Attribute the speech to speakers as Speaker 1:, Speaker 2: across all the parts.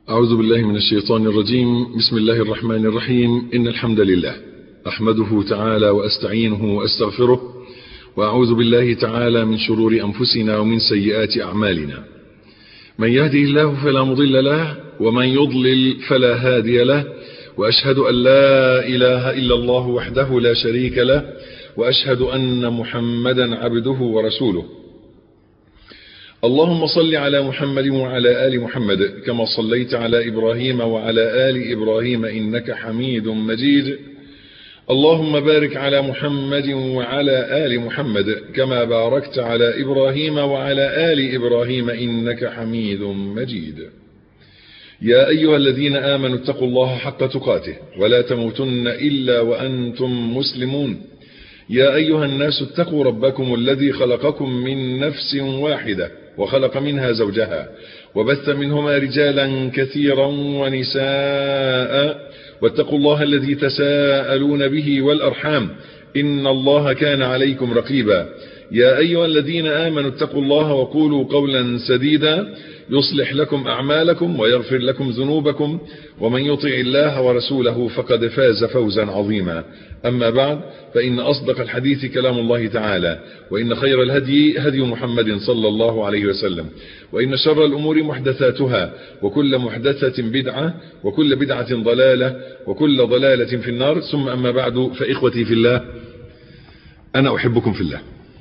Speaker 1: أعوذ بالله من الشيطان الرجيم بسم الله الرحمن الرحيم إن الحمد لله أحمده تعالى وأستعينه وأستغفره وأعوذ بالله تعالى من شرور أنفسنا ومن سيئات أعمالنا من يهده الله فلا مضل له ومن يضلل فلا هادي له وأشهد أن لا إله إلا الله وحده لا شريك له وأشهد أن محمدا عبده ورسوله اللهم صل على محمد وعلى آل محمد كما صليت على إبراهيم وعلى آل إبراهيم إنك حميد مجيد اللهم بارك على محمد وعلى آل محمد كما باركت على إبراهيم وعلى آل إبراهيم إنك حميد مجيد يا أيها الذين آمنوا اتقوا الله حق تقاته ولا تموتن إلا وأنتم مسلمون يا أيها الناس اتقوا ربكم الذي خلقكم من نفس واحدة وخلق منها زوجها وبث منهما رجالا كثيرا ونساء واتقوا الله الذي تساءلون به والأرحام إن الله كان عليكم رقيبا يا أيها الذين آمنوا اتقوا الله وقولوا قولا سديدا يصلح لكم أعمالكم ويغفر لكم ذنوبكم ومن يطع الله ورسوله فقد فاز فوزا عظيما أما بعد فإن أصدق الحديث كلام الله تعالى وإن خير الهدي هدي محمد صلى الله عليه وسلم وإن شر الأمور محدثاتها وكل محدثة بدعة وكل بدعة ضلالة وكل ضلالة في النار ثم أما بعد فإخوتي في الله أنا أحبكم في الله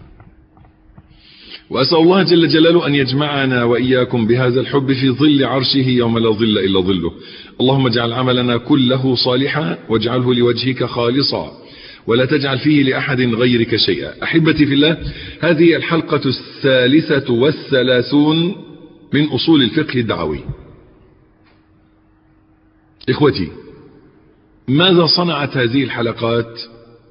Speaker 1: وأسأل الله جل جلاله أن يجمعنا وإياكم بهذا الحب في ظل عرشه يوم لا ظل إلا ظله اللهم اجعل عملنا كله صالحا واجعله لوجهك خالصا ولا تجعل فيه لأحد غيرك شيئا أحبتي في الله هذه الحلقة الثالثة والثلاثون من أصول الفقه الدعوي إخوتي ماذا صنعت هذه الحلقات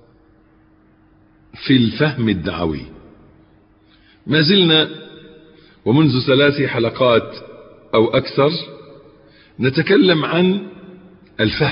Speaker 1: في الفهم الدعوي ما زلنا ومنذ ثلاث حلقات أو أكثر نتكلم عن الفهم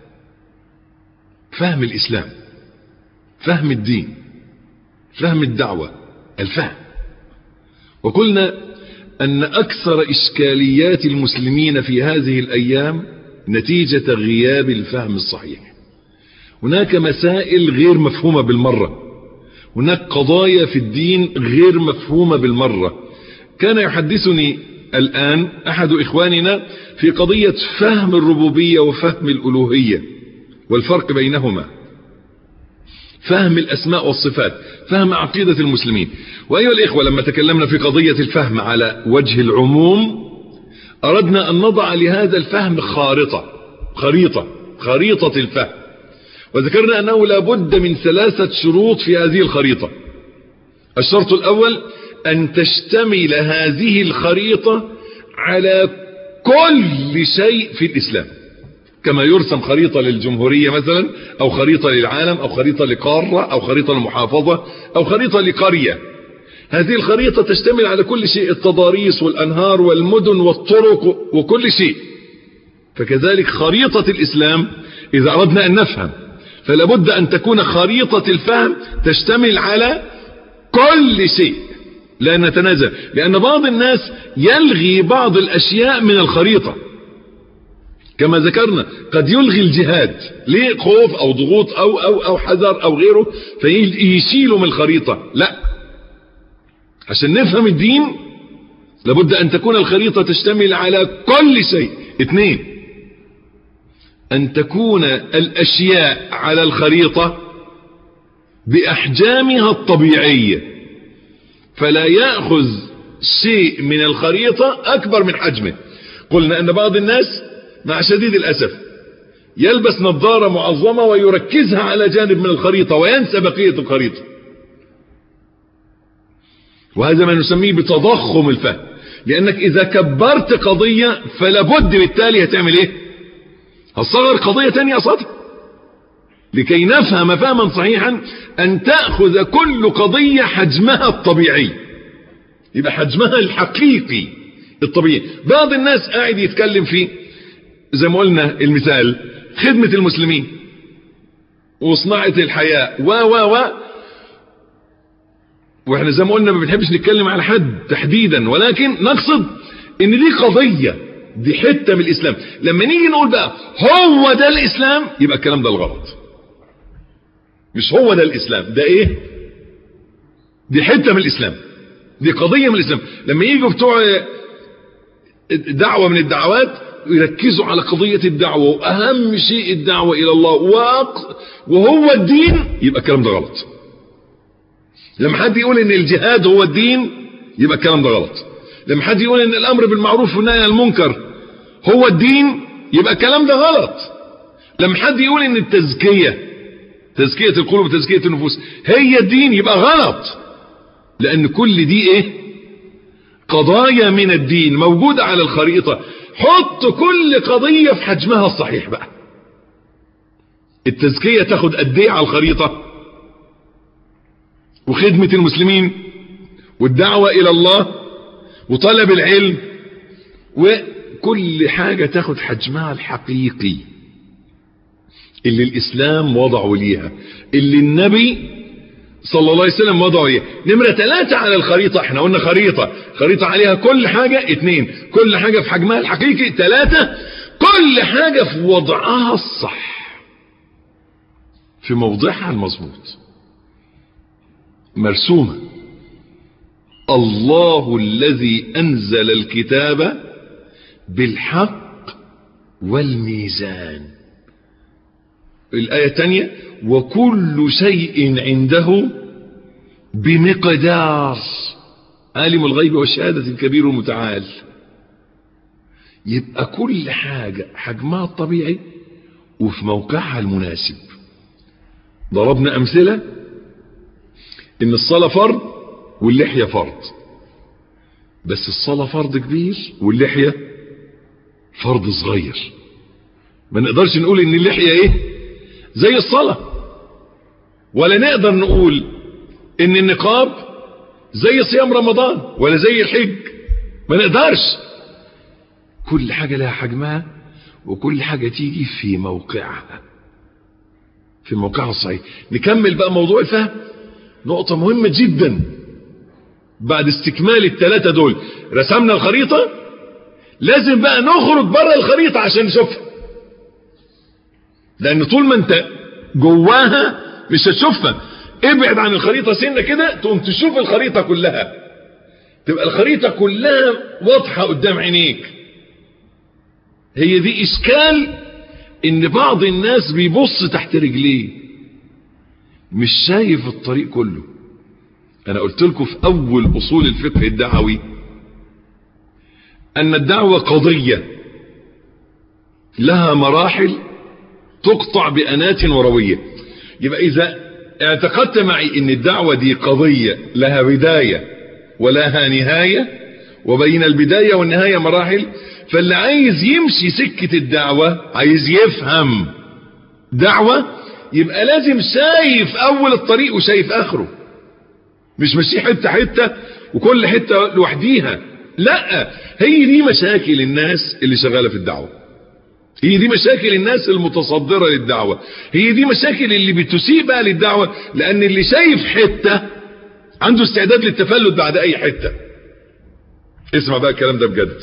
Speaker 1: فهم الإسلام فهم الدين فهم الدعوة الفهم وقلنا أن أكثر إشكاليات المسلمين في هذه الأيام نتيجة غياب الفهم الصحيح هناك مسائل غير مفهومة بالمرة هناك قضايا في الدين غير مفهومة بالمرة كان يحدثني الآن أحد إخواننا في قضية فهم الربوبية وفهم الألوهية والفرق بينهما فهم الأسماء والصفات فهم عقيدة المسلمين وأيها الإخوة لما تكلمنا في قضية الفهم على وجه العموم أردنا أن نضع لهذا الفهم خارطة خريطة خريطة الفهم وذكرنا أنه لابد من ثلاثة شروط في هذه الخريطة الشرط الأول أن تشتمل هذه الخريطة على كل شيء في الإسلام كما يرسم خريطة للجمهورية مثلا أو خريطة للعالم أو خريطة لقارة أو خريطة للمحافظة أو خريطة لقرية هذه الخريطة تشتمل على كل شيء التضاريس والأنهار والمدن والطرق وكل شيء فكذلك خريطة الإسلام إذا أردنا أن نفهم فلا بد أن تكون خريطة الفهم تشتمل على كل شيء لا نتنازل لأن بعض الناس يلغي بعض الأشياء من الخريطة كما ذكرنا قد يلغي الجهاد ليه خوف أو ضغوط أو, أو, أو حذر أو غيره فيشيله من الخريطة لا عشان نفهم الدين لابد أن تكون الخريطة تشتمل على كل شيء اثنين أن تكون الأشياء على الخريطة بأحجامها الطبيعية فلا يأخذ شيء من الخريطة أكبر من حجمه قلنا أن بعض الناس مع شديد الأسف يلبس نظارة معظمة ويركزها على جانب من الخريطة وينسى بقية الخريطة وهذا ما نسميه بتضخم الفهم لأنك إذا كبرت قضية فلابد بالتالي هتعمل إيه هتصغر قضية تانية قصادها لكي نفهم فهما صحيحا أن تأخذ كل قضية حجمها الطبيعي يبقى حجمها الحقيقي الطبيعي بعض الناس قاعد يتكلم في زي ما قلنا المثال خدمة المسلمين وصناعة الحياة و و و واحنا زي ما قلنا ما بنحبش نتكلم على حد تحديدا ولكن نقصد ان دي قضية دي حتة من الاسلام لما نيجي نقول بقى هو ده الاسلام يبقى الكلام ده الغلط مش هو ده الاسلام ده ايه دي حتة من الاسلام دي قضية من الاسلام لما يجوا بتوع دعوة من الدعوات يركزوا على قضية الدعوة واهم شيء الدعوة الى الله وهو الدين يبقى الكلام ده غلط لما حد يقول ان الجهاد هو الدين يبقى الكلام ده غلط لما حد يقول ان الامر بالمعروف والنهي عن المنكر هو الدين يبقى الكلام ده غلط لما حد يقول ان التزكية تزكية القلوب وتزكية النفوس هي الدين يبقى غلط لان كل دي ايه قضايا من الدين موجودة على الخريطة حط كل قضية في حجمها الصحيح بقى التزكية تاخد قد ايه على الخريطة وخدمة المسلمين والدعوة الى الله وطلب العلم وكل حاجة تاخد حجمها الحقيقي اللي الاسلام وضعه ليها اللي النبي صلى الله عليه وسلم وضعه ليها نمرة ثلاثة على الخريطة احنا قلنا خريطة خريطة عليها كل حاجة اتنين كل حاجة في حجمها الحقيقي ثلاثة كل حاجة في وضعها الصح في موضعها المظبوط مرسومة الله الذي أنزل الكتاب بالحق والميزان الآية الثانية وكل شيء عنده بمقدار عالم الغيب والشهادة الكبير المتعال يبقى كل حاجة حجمها الطبيعي وفي موقعها المناسب ضربنا أمثلة إن الصلاة فرض واللحية فرض بس الصلاة فرض كبير واللحية فرض صغير ما نقدرش نقول ان اللحية ايه زي الصلاة ولا نقدر نقول ان النقاب زي صيام رمضان ولا زي الحج ما نقدرش كل حاجة لها حجمها وكل حاجة تيجي في موقعها في موقعها الصحيح نكمل بقى موضوع الفهم نقطة مهمة جدا بعد استكمال الثلاثة دول رسمنا الخريطة لازم بقى نخرج بره الخريطة عشان نشوفها لان طول ما انت جواها مش هتشوفها ابعد عن الخريطة سنة كده تقوم تشوف الخريطة كلها تبقى الخريطة كلها واضحة قدام عينيك هي دي اشكال ان بعض الناس بيبص تحت رجليه مش شايف الطريق كله انا قلت لكم في اول اصول الفقه الدعوي ان الدعوة قضية لها مراحل تقطع بأنات وروية يبقى اذا اعتقدت معي ان الدعوة دي قضية لها بداية ولها نهاية وبين البداية والنهاية مراحل فاللي عايز يمشي سكة الدعوة عايز يفهم دعوة يبقى لازم شايف اول الطريق وشايف اخره مش ماشي حتة حتة وكل حتة لوحديها لا هي دي مشاكل الناس اللي شغالة في الدعوة هي دي مشاكل الناس المتصدرة للدعوة هي دي مشاكل اللي بتسيء بقى للدعوة لان اللي شايف حتة عنده استعداد للتفلت بعد اي حتة اسمع بقى الكلام ده بجد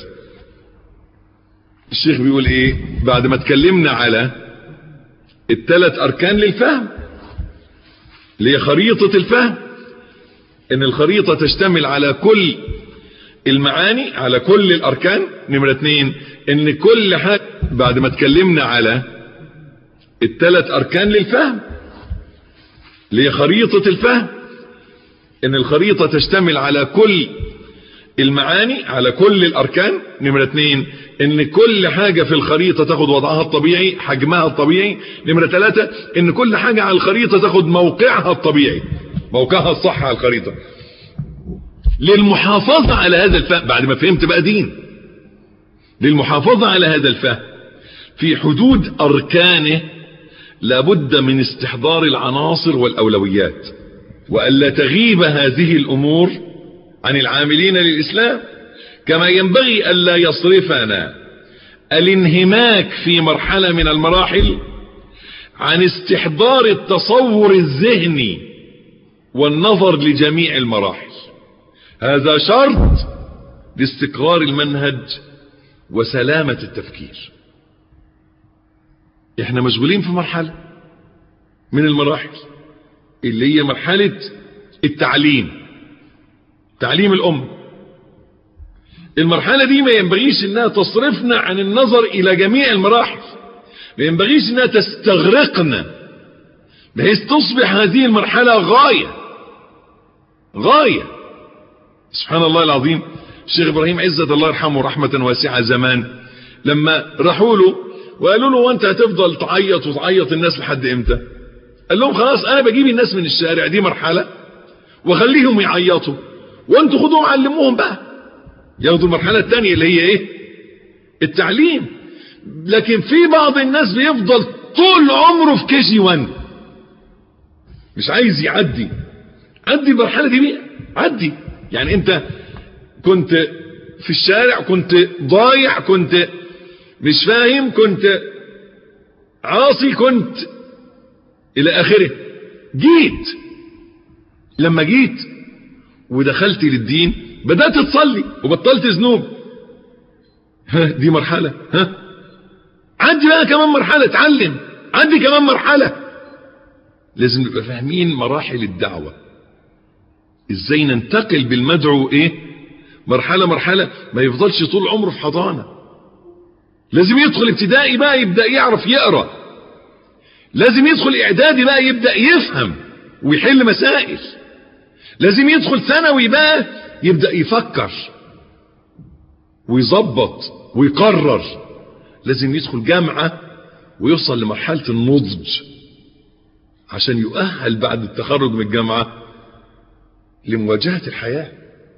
Speaker 1: الشيخ بيقول ايه بعد ما اتكلمنا على الثلاث اركان للفهم اللي هي خريطة الفهم ان الخريطة تشتمل على كل المعاني على كل الاركان نمرة اتنين ان كل حاجة بعد ما اتكلمنا على الثلاث اركان للفهم اللي هي خريطة الفهم ان الخريطة تشتمل على كل المعاني على كل الاركان نمرة اتنين ان كل حاجة في الخريطة تاخد وضعها الطبيعي حجمها الطبيعي نمرة ثلاثة ان كل حاجة على الخريطة تاخد موقعها الطبيعي موقعها الصح على الخريطة للمحافظة على هذا الفهم بعد ما فهمت بقى دين للمحافظة على هذا الفهم في حدود اركانه لابد من استحضار العناصر والاولويات والا تغيب هذه الامور عن العاملين للإسلام كما ينبغي ألا يصرفنا الانهماك في مرحلة من المراحل عن استحضار التصور الذهني والنظر لجميع المراحل هذا شرط لاستقرار المنهج وسلامة التفكير احنا مشغولين في مرحلة من المراحل اللي هي مرحلة التعليم تعليم الأم المرحلة دي ما ينبغيش انها تصرفنا عن النظر الى جميع المراحل ما ينبغيش انها تستغرقنا بحيث تصبح هذه المرحلة غاية غاية سبحان الله العظيم الشيخ ابراهيم عزت الله يرحمه رحمة واسعة زمان لما راحوا له وقالوا له وانت هتفضل تعيط وتعيط الناس لحد امتى قال لهم خلاص انا بجيب الناس من الشارع دي مرحلة واخليهم يعيطوا وانتوا خدوهم علموهم بقى ياخدوا المرحلة الثانية اللي هي ايه التعليم لكن في بعض الناس بيفضل طول عمره في كي جي 1 مش عايز يعدي عدي المرحلة دي بيه عدي يعني انت كنت في الشارع كنت ضايع كنت مش فاهم كنت عاصي كنت الى اخره جيت لما جيت ودخلت للدين بدأت تصلي وبطلت ذنوب ها دي مرحلة ها عندي بقى كمان مرحلة اتعلم عندي كمان مرحلة لازم نبقى فاهمين مراحل الدعوة ازاي ننتقل بالمدعو ايه مرحلة مرحلة ما يفضلش طول عمره في حضانة لازم يدخل ابتدائي بقى يبدأ يعرف يقرأ لازم يدخل اعدادي بقى يبدأ يفهم ويحل مسائل لازم يدخل ثانوي بقى يبدأ يفكر ويظبط ويقرر لازم يدخل جامعة ويوصل لمرحلة النضج عشان يؤهل بعد التخرج من الجامعة لمواجهة الحياة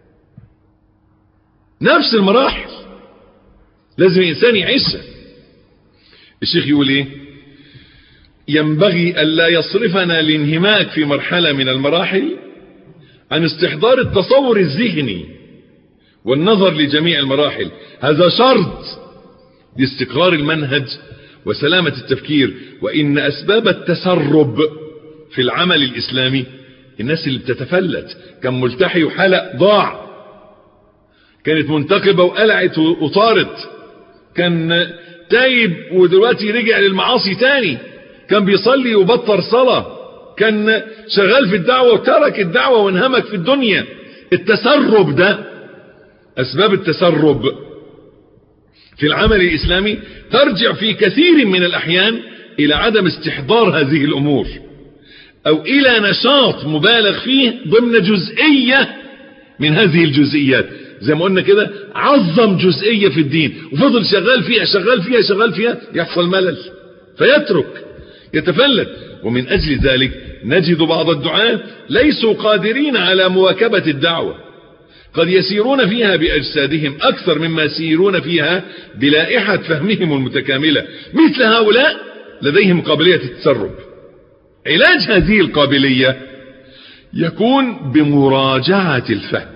Speaker 1: نفس المراحل لازم الإنسان يعيشها الشيخ يقول ايه ينبغي ألا يصرفنا الانهماك في مرحلة من المراحل عن استحضار التصور الذهني والنظر لجميع المراحل هذا شرط لاستقرار المنهج وسلامة التفكير وإن أسباب التسرب في العمل الإسلامي الناس اللي بتتفلت كان ملتحي وحلق ضاع كانت منتقبة وقلعت وطارت كان تايب ودلوقتي رجع للمعاصي تاني كان بيصلي وبطر صلاة كان شغال في الدعوة وترك الدعوة وانهمك في الدنيا التسرب ده أسباب التسرب في العمل الإسلامي ترجع في كثير من الأحيان إلى عدم استحضار هذه الأمور أو إلى نشاط مبالغ فيه ضمن جزئية من هذه الجزئيات زي ما قلنا كده عظم جزئية في الدين وفضل شغال فيها شغال فيها شغال فيها يحصل ملل فيترك يتفلت ومن أجل ذلك نجد بعض الدعاة ليسوا قادرين على مواكبة الدعوة قد يسيرون فيها بأجسادهم أكثر مما يسيرون فيها بلائحة فهمهم المتكاملة مثل هؤلاء لديهم قابلية التسرب علاج هذه القابلية يكون بمراجعة الفهم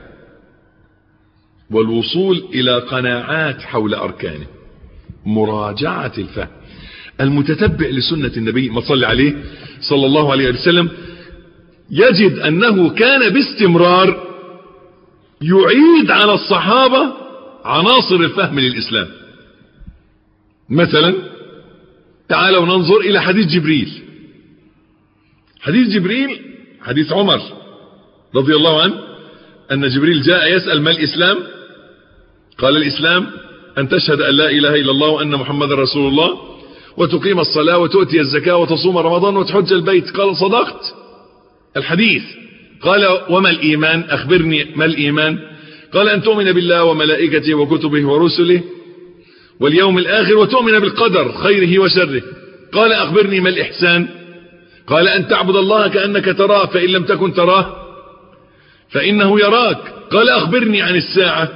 Speaker 1: والوصول إلى قناعات حول أركانه مراجعة الفهم المتتبع لسنة النبي ما صلى عليه صلى الله عليه وسلم يجد أنه كان باستمرار يعيد على الصحابة عناصر الفهم للإسلام مثلا تعالوا ننظر إلى حديث جبريل حديث جبريل حديث عمر رضي الله عنه أن جبريل جاء يسأل ما الإسلام قال الإسلام أن تشهد أن لا إله إلا الله وأن محمد رسول الله وتقيم الصلاة وتؤتي الزكاة وتصوم رمضان وتحج البيت قال صدقت الحديث قال وما الإيمان أخبرني ما الإيمان قال أن تؤمن بالله وملائكته وكتبه ورسله واليوم الآخر وتؤمن بالقدر خيره وشره قال أخبرني ما الإحسان قال أن تعبد الله كأنك تراه فإن لم تكن تراه فإنه يراك قال أخبرني عن الساعة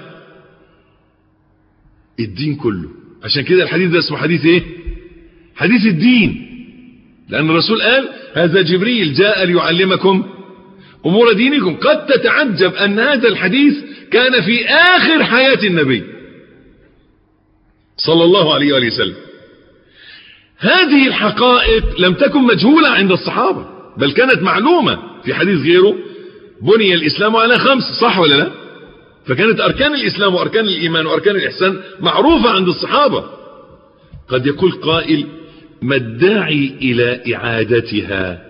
Speaker 1: الدين كله عشان كده الحديث ده اسمه حديث ايه حديث الدين لأن الرسول قال هذا جبريل جاء ليعلمكم أمور دينكم قد تتعجب أن هذا الحديث كان في آخر حياة النبي صلى الله عليه وآله وسلم هذه الحقائق لم تكن مجهولة عند الصحابة بل كانت معلومة في حديث غيره بني الإسلام على خمس صح ولا لا فكانت أركان الإسلام وأركان الإيمان وأركان الإحسان معروفة عند الصحابة قد يقول قائل ما الداعي إلى إعادتها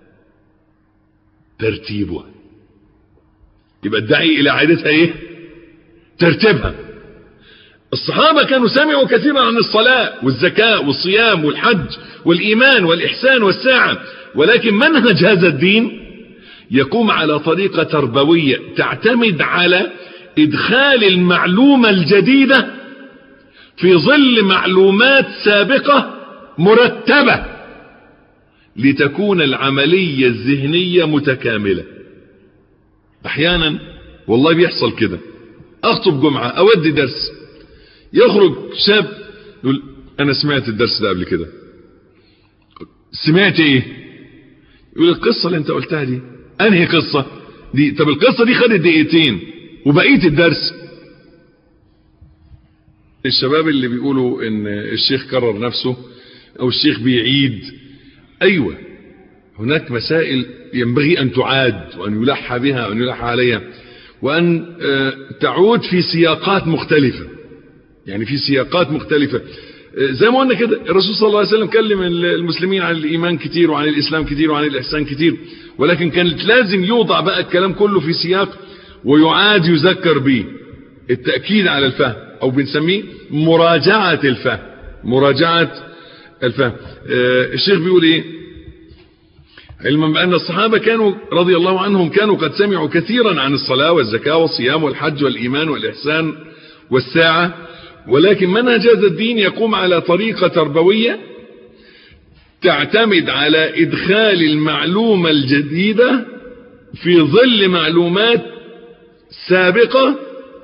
Speaker 1: ترتيبها يبقى الداعي إلى إعادتها إيه ترتيبها الصحابة كانوا سمعوا كثيرا عن الصلاة والزكاة والصيام والحج والإيمان والإحسان والساعة ولكن منهج هذا الدين يقوم على طريقة تربوية تعتمد على إدخال المعلومة الجديدة في ظل معلومات سابقة مرتبة لتكون العملية الذهنية متكاملة أحيانا والله بيحصل كده أخطب جمعة أودي درس يخرج شاب يقول أنا سمعت الدرس ده قبل كده سمعت إيه يقول القصة اللي أنت قلتها دي أنهي قصة دي طب القصة دي خدت دقيقتين وبقية الدرس الشباب اللي بيقولوا ان الشيخ كرر نفسه او الشيخ بيعيد ايوه هناك مسائل ينبغي ان تعاد وان يلحى بها وان يلحى عليها وان تعود في سياقات مختلفة يعني في سياقات مختلفة زي ما قلنا كده الرسول صلى الله عليه وسلم كلم المسلمين عن الايمان كتير وعن الاسلام كتير وعن الاحسان كتير ولكن كانت لازم يوضع بقى الكلام كله في سياق ويعاد يذكر به التأكيد على الفهم او بنسميه مراجعة الفهم مراجعة الفهم آه الشيخ بيقول ايه علما بأن الصحابة كانوا رضي الله عنهم كانوا قد سمعوا كثيرا عن الصلاة والزكاة والصيام والحج والإيمان والإحسان والساعة ولكن منهج هذا الدين يقوم على طريقة تربوية تعتمد على إدخال المعلومة الجديدة في ظل معلومات سابقة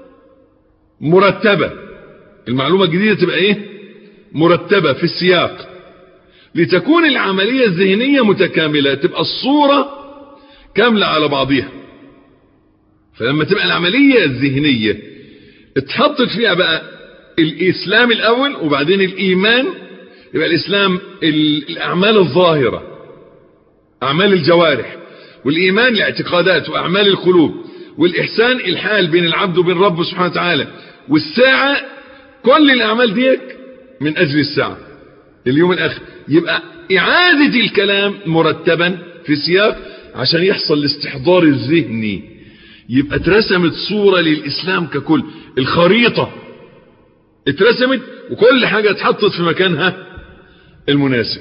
Speaker 1: مرتبة المعلومة الجديدة تبقى ايه مرتبة في السياق لتكون العملية الذهنية متكاملة تبقى الصورة كاملة على بعضها فلما تبقى العملية الذهنية اتحطت فيها بقى الإسلام الأول وبعدين الإيمان يبقى الإسلام الأعمال الظاهرة أعمال الجوارح والإيمان الاعتقادات وأعمال القلوب والإحسان الحال بين العبد وبين ربه سبحانه وتعالى والساعة كل الأعمال ديك من أجل الساعة اليوم الآخر يبقى إعادة الكلام مرتبا في سياق عشان يحصل الاستحضار الذهني يبقى اترسمت صورة للإسلام ككل الخريطة اترسمت وكل حاجة اتحطت في مكانها المناسب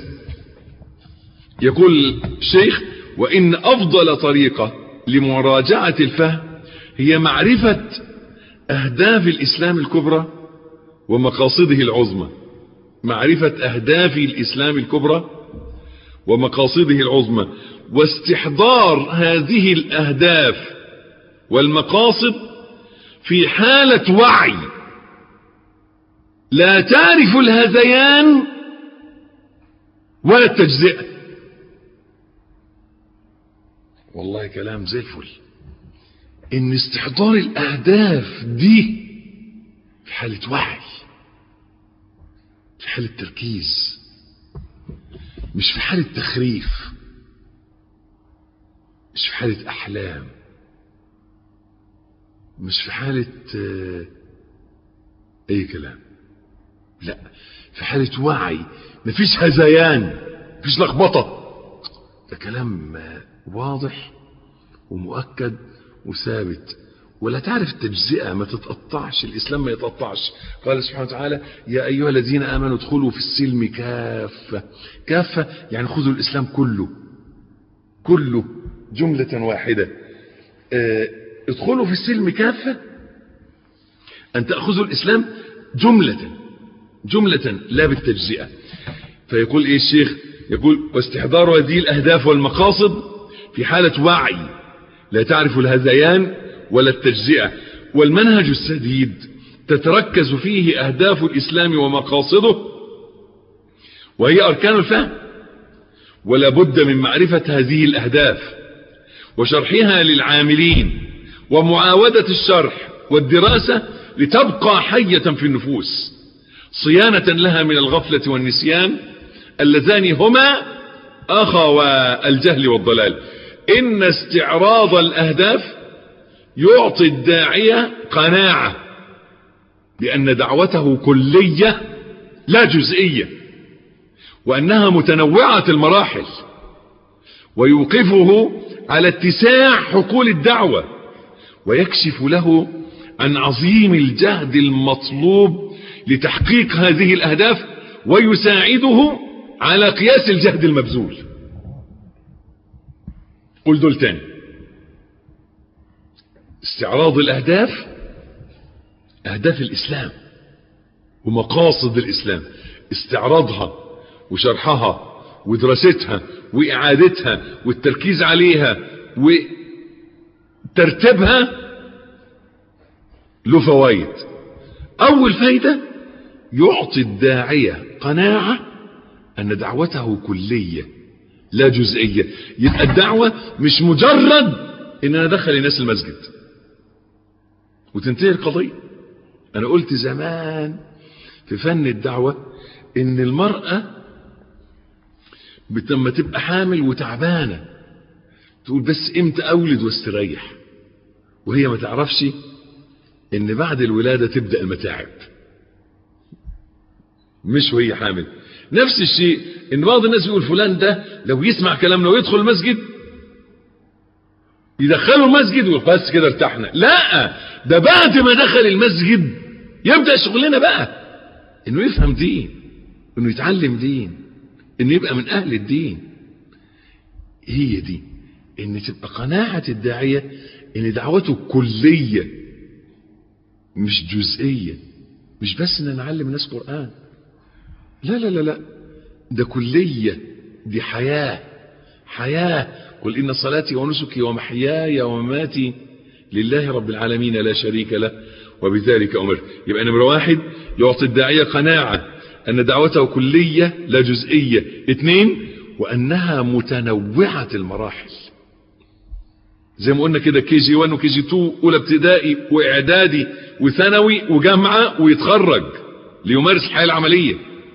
Speaker 1: يقول الشيخ وإن أفضل طريقة لمراجعة الفهم هي معرفة أهداف الإسلام الكبرى ومقاصده العظمى معرفة أهداف الإسلام الكبرى ومقاصده العظمى واستحضار هذه الأهداف والمقاصد في حالة وعي لا تعرف الهذيان ولا التجزئة والله كلام زي الفل ان استحضار الاهداف دي في حالة وعي في حالة تركيز مش في حالة تخريف مش في حالة احلام مش في حالة اي كلام لا في حالة وعي مفيش هذيان مفيش لخبطة ده كلام واضح ومؤكد وثابت ولا تعرف التجزئة ما تتقطعش الإسلام ما يتقطعش قال سبحانه وتعالى يا أيها الذين آمنوا ادخلوا في السلم كافة كافة يعني خذوا الإسلام كله كله جملة واحدة اه ادخلوا في السلم كافة أن تأخذوا الإسلام جملة جملة لا بالتجزئة فيقول إيه الشيخ يقول واستحضار هذه الأهداف والمقاصد في حالة وعي لا تعرف الهذيان ولا التجزئة والمنهج السديد تتركز فيه أهداف الإسلام ومقاصده وهي أركان الفهم ولا بد من معرفة هذه الأهداف وشرحها للعاملين ومعاودة الشرح والدراسة لتبقى حية في النفوس صيانة لها من الغفلة والنسيان اللذان هما أخوى الجهل والضلال إن استعراض الأهداف يعطي الداعية قناعة بأن دعوته كلية لا جزئية وأنها متنوعة المراحل ويوقفه على اتساع حقول الدعوة ويكشف له عن عظيم الجهد المطلوب لتحقيق هذه الأهداف ويساعده على قياس الجهد المبذول قل دول تاني استعراض الأهداف أهداف الإسلام ومقاصد الإسلام استعراضها وشرحها ودراستها وإعادتها والتركيز عليها وترتيبها له فوائد أول فايدة يعطي الداعية قناعة أن دعوته كلية لا جزئية يبقى الدعوة مش مجرد إن أنا أدخل الناس المسجد وتنتهي القضية أنا قلت زمان في فن الدعوة إن المرأة لما تبقى حامل وتعبانة تقول بس امتى أولد واستريح وهي ما تعرفش إن بعد الولادة تبدأ المتاعب مش وهي حامل نفس الشيء ان بعض الناس يقول فلان ده لو يسمع كلامنا ويدخل المسجد يدخله المسجد وبس كده ارتحنا لا ده بعد ما دخل المسجد يبدأ شغلنا بقى انه يفهم دين انه يتعلم دين انه يبقى من اهل الدين هي دي ان تبقى قناعة الداعية ان دعوته كلية مش جزئية مش بس ان نعلم الناس قرآن لا لا لا لا ده كلية دي حياة حياة قل إن صلاتي ونسكي ومحياي ومماتي لله رب العالمين لا شريك له وبذلك أمر يبقى نمرة واحد يعطي الداعية قناعة أن دعوته كلية لا جزئية اثنين وأنها متنوعة المراحل زي ما قلنا كده كي جي 1 وكي جي 2 أولى ابتدائي وإعدادي وثانوي وجامعة ويتخرج ليمارس الحياة العملية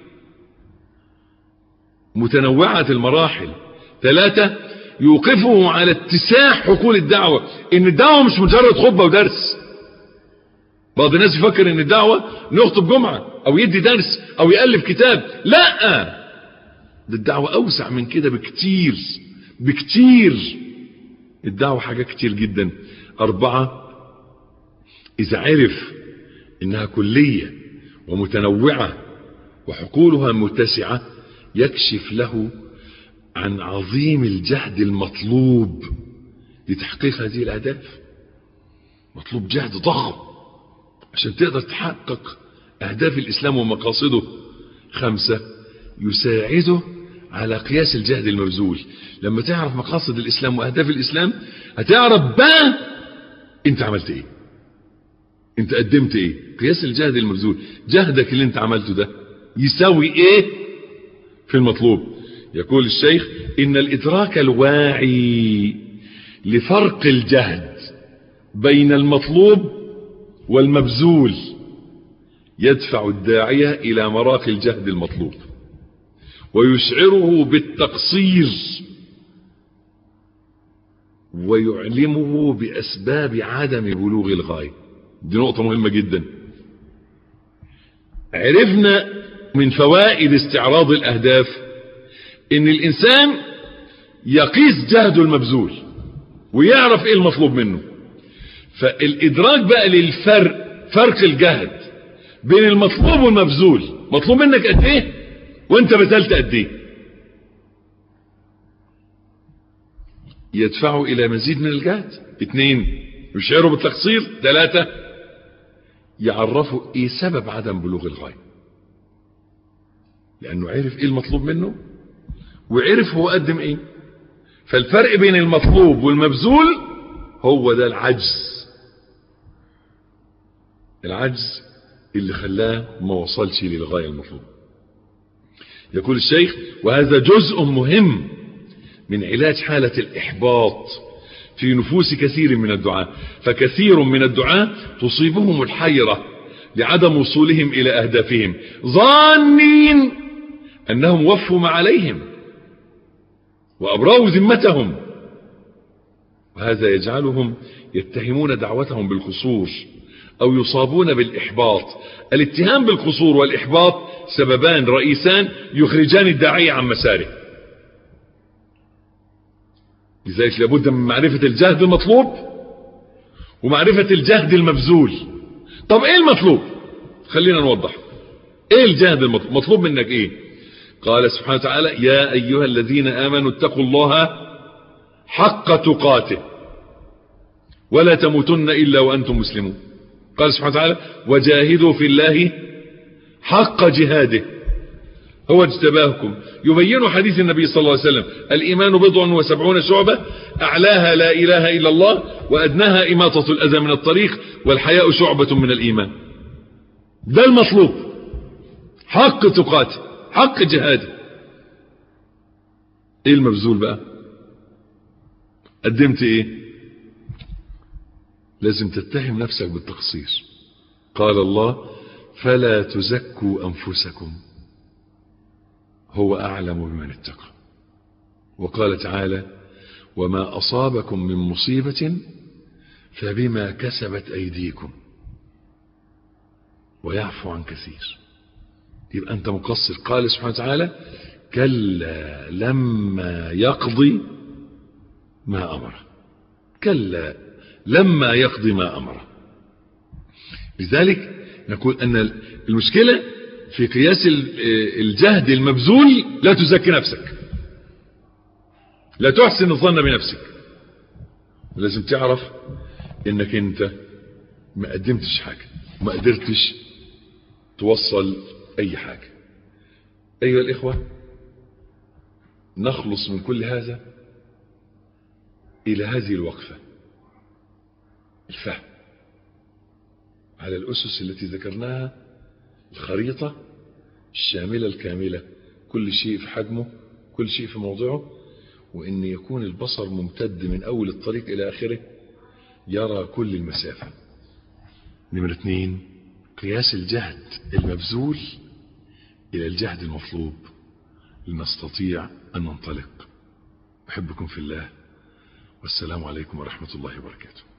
Speaker 1: متنوعة المراحل ثلاثة يوقفه على اتساع حقول الدعوة ان الدعوة مش مجرد خطبة ودرس بعض الناس يفكر ان الدعوة نخطب جمعة او يدي درس او يألف كتاب لا ده الدعوة اوسع من كده بكتير بكتير الدعوة حاجات كتير جدا اربعة اذا عرف انها كلية ومتنوعة وحقولها متسعة يكشف له عن عظيم الجهد المطلوب لتحقيق هذه الأهداف مطلوب جهد ضخم عشان تقدر تحقق أهداف الإسلام ومقاصده خمسة يساعده على قياس الجهد المبذول لما تعرف مقاصد الإسلام وأهداف الإسلام هتعرف بقى أنت عملت إيه أنت قدمت إيه قياس الجهد المبذول جهدك اللي أنت عملته ده يساوي إيه في المطلوب يقول الشيخ إن الإدراك الواعي لفرق الجهد بين المطلوب والمبذول يدفع الداعية إلى مراقي الجهد المطلوب ويشعره بالتقصير ويعلمه بأسباب عدم بلوغ الغاية دي نقطة مهمة جدا عرفنا من فوائد استعراض الأهداف ان الانسان يقيس جهده المبذول ويعرف ايه المطلوب منه فالادراك بقى للفرق فرق الجهد بين المطلوب والمبذول مطلوب منك قد ايه وانت بذلت قد ايه يدفعه الى مزيد من الجهد اثنين يشعره بالتقصير ثلاثة يعرفه ايه سبب عدم بلوغ الغاية لانه عرف ايه المطلوب منه وعرف هو قدم ايه فالفرق بين المطلوب والمبذول هو ده العجز العجز اللي خلاه ما وصلش للغاية المطلوبة يقول الشيخ وهذا جزء مهم من علاج حالة الإحباط في نفوس كثير من الدعاة فكثير من الدعاة تصيبهم الحيرة لعدم وصولهم إلى أهدافهم ظانين أنهم وفوا ما عليهم وأبرأوا ذمتهم وهذا يجعلهم يتهمون دعوتهم بالقصور أو يصابون بالإحباط الاتهام بالقصور والإحباط سببان رئيسان يخرجان الداعية عن مساره لذلك لابد من معرفة الجهد المطلوب ومعرفة الجهد المبذول طب ايه المطلوب خلينا نوضح ايه الجهد المطلوب مطلوب منك ايه قال سبحانه وتعالى يا ايها الذين امنوا اتقوا الله حق تقاته ولا تموتن الا وانتم مسلمون قال سبحانه وتعالى وجاهدوا في الله حق جهاده هو اجتباهكم يبين حديث النبي صلى الله عليه وسلم الإيمان بضع وسبعون شعبة أعلاها لا إله إلا الله وأدناها إماطة الأذى من الطريق والحياء شعبة من الإيمان ده المطلوب حق تقاتل حق جهاده ايه المبذول بقى قدمت ايه لازم تتهم نفسك بالتقصير قال الله فلا تزكوا أنفسكم هو أعلم بمن اتقى وقال تعالى وما أصابكم من مصيبة فبما كسبت أيديكم ويعفو عن كثير يبقى أنت مقصر قال سبحانه وتعالى كلا لما يقضي ما أمره كلا لما يقضي ما أمره لذلك نقول أن المشكلة في قياس الجهد المبذول لا تزكي نفسك لا تحسن الظن بنفسك لازم تعرف انك انت ما قدمتش حاجة وما قدرتش توصل اي حاجة ايها الاخوة نخلص من كل هذا الى هذه الوقفة الفهم على الاسس التي ذكرناها الخريطة الشاملة الكاملة كل شيء في حجمه كل شيء في موضعه وان يكون البصر ممتد من اول الطريق الى اخره يرى كل المسافة نمرة اثنين قياس الجهد المبذول الى الجهد المطلوب لنستطيع ان ننطلق احبكم في الله والسلام عليكم ورحمة الله وبركاته